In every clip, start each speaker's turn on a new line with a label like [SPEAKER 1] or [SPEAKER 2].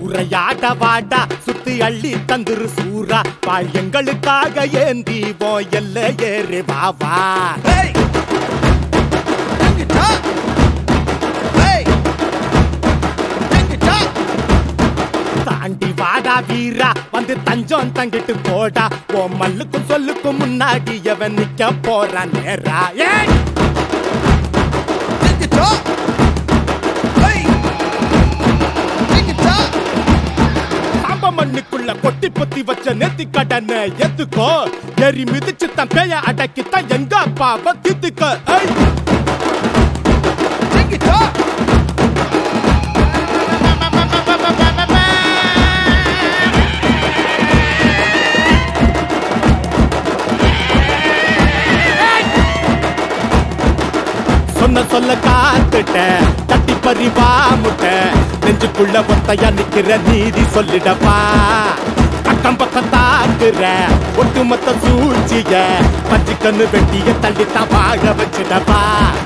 [SPEAKER 1] சூறையாட வாடா சுத்தி அள்ளி தந்துரு சூரா வாழ் எங்களுக்காக ஏந்தி போ எல்ல ஏறு வாவா
[SPEAKER 2] Hey! Bring it up! Hey! Bring it up!
[SPEAKER 1] தாண்டி வாடா வீரா வந்து தஞ்சம் தங்கிட்டு போடா ஓ மல்லுக்கும் சொல்லுக்கும் முன்னாடி எவன் நிக்க போறான் நேரா ஏய்
[SPEAKER 2] Bring it up! Hey! Bring it up!
[SPEAKER 1] சாம்ப மண்ணுக்குள்ள கொட்டி பொத்தி வச்ச நெத்தி கடனை எத்துக்கோ எரி மிதிச்சு தன் பேய அடக்கித்தான் எங்க அப்பாவை தித்துக்க ஏய்
[SPEAKER 2] Bring it up!
[SPEAKER 1] சொன்ன சொல்ல காத்துட்ட தட்டி பறிவா முட்ட நெஞ்சுக்குள்ள ஒத்தையா நிக்கிற நீதி சொல்லிடப்பா அக்கம் பக்கம் தாக்குற ஒட்டுமொத்த சூழ்ச்சிய பச்சை கண்ணு வெட்டிய தள்ளித்தான் வாழ வச்சிடப்பா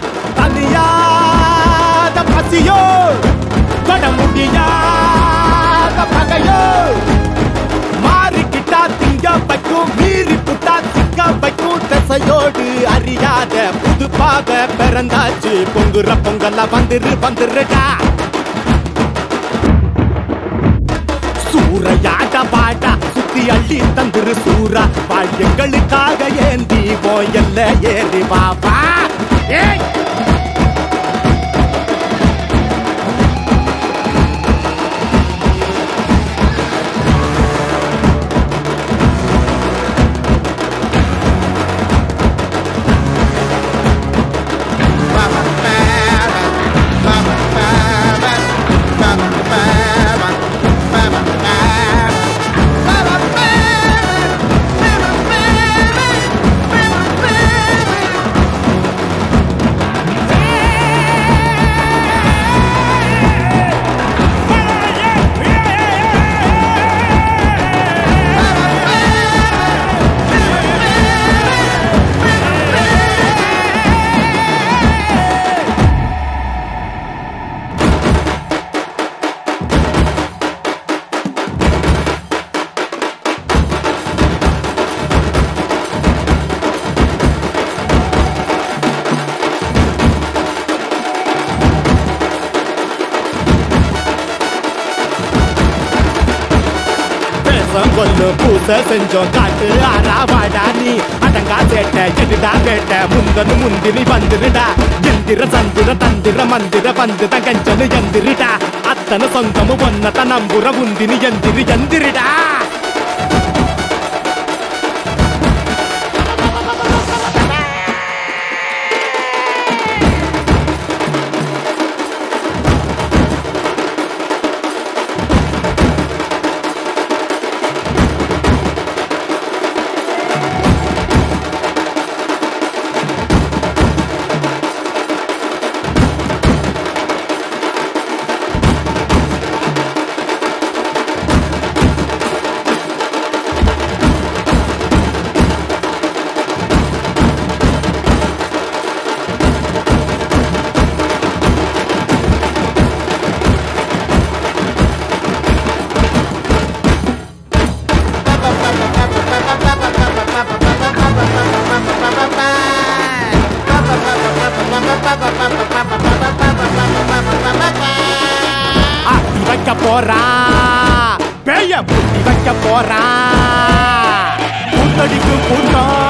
[SPEAKER 1] தனியாத பசியோ தொட முடியாத பகையோ மாறிக்கிட்டா திங்க வைக்கும் மீறி புட்டா திங்க வைக்கும் திசையோடு அறியாத புது பாத பிறந்தாச்சு பொங்குற பொங்கல்ல வந்துரு வந்துருடா சூறையாட பாடா சுத்தி அள்ளி தந்துரு சூரா வாழ் எங்களுக்காக ஏந்தி போயல்ல ஏறி வாப்பா ஏய் பேசம் கொல்லு பூச செஞ்சோம் காட்டு ஆறாவாடா நீ அடங்கா சேட்ட எடுடா வேட்ட முந்தனு முந்தினி வந்துருடா எந்திர சந்திர தந்திர மந்திர வந்து கஞ்சனு எந்திரிடா அத்தனை சொந்தமு ஒன்னத நம்புற உந்தினி எந்திரி எந்திரிடா ஆட்டி வைக்க போறா பேய பூட்டி வைக்க போறா கூட்டடிக்கும் கூட்டம்